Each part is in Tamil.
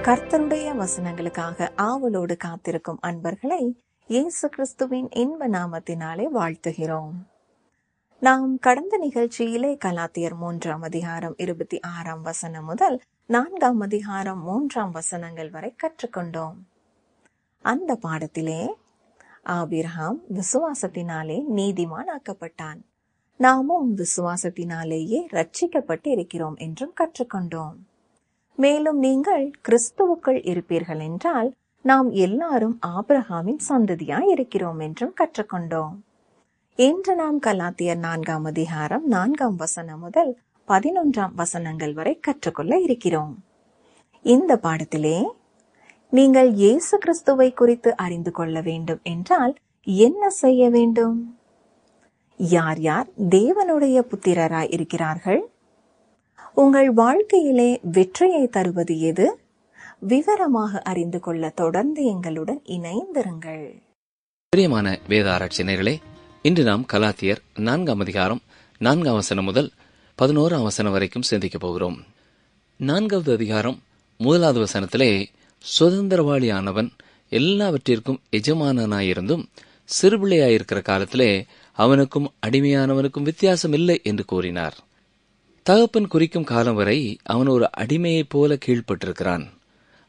கர்த்தருடைய வசனங்களுக்காக ஆவலோடு காத்திருக்கும் அன்பர்களை இயேசு கிறிஸ்துவின் இன்ப நாமத்தினாலே வாழ்த்துகிறோம் நாம் கடந்த நிகழ்ச்சியிலே கலாத்தியர் மூன்றாம் அதிகாரம் இருபத்தி ஆறாம் வசனம் முதல் நான்காம் அதிகாரம் மூன்றாம் வசனங்கள் வரை கற்றுக்கொண்டோம் அந்த பாடத்திலே ஆபிரகாம் விசுவாசத்தினாலே நீதிமான் ஆக்கப்பட்டான் நாமும் விசுவாசத்தினாலேயே ரட்சிக்கப்பட்டு இருக்கிறோம் என்றும் கற்றுக்கொண்டோம் மேலும் நீங்கள் கிறிஸ்துவுக்குள் இருப்பீர்கள் என்றால் நாம் எல்லாரும் ஆபிரகாமின் சந்ததியாய் இருக்கிறோம் என்றும் கற்றுக்கொண்டோம் இன்று நாம் கலாத்தியர் நான்காம் அதிகாரம் நான்காம் வசனம் முதல் பதினொன்றாம் வசனங்கள் வரை கற்றுக்கொள்ள இருக்கிறோம் இந்த பாடத்திலே நீங்கள் இயேசு கிறிஸ்துவை குறித்து அறிந்து கொள்ள வேண்டும் என்றால் என்ன செய்ய வேண்டும் யார் யார் தேவனுடைய புத்திரராய் இருக்கிறார்கள் உங்கள் வாழ்க்கையிலே வெற்றியை தருவது எது விவரமாக அறிந்து கொள்ள தொடர்ந்து எங்களுடன் இணைந்திருங்கள் பிரியமான வேத ஆராய்ச்சியர்களே இன்று நாம் கலாத்தியர் நான்காம் அதிகாரம் நான்காம் வசனம் முதல் பதினோராம் வசனம் வரைக்கும் சிந்திக்கப் போகிறோம் நான்காவது அதிகாரம் முதலாவது வசனத்திலே சுதந்திரவாளியானவன் எல்லாவற்றிற்கும் எஜமானனாயிருந்தும் சிறுபிள்ளையாயிருக்கிற காலத்திலே அவனுக்கும் அடிமையானவனுக்கும் வித்தியாசம் இல்லை என்று கூறினார் தகப்பன் குறிக்கும் காலம் வரை அவன் ஒரு அடிமையைப் போல கீழ்ப்பட்டிருக்கிறான்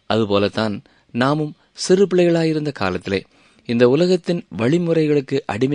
அதுபோலத்தான் நாமும் சிறு பிள்ளைகளாயிருந்த காலத்திலே இந்த உலகத்தின் வழிமுறைகளுக்கு அடிமை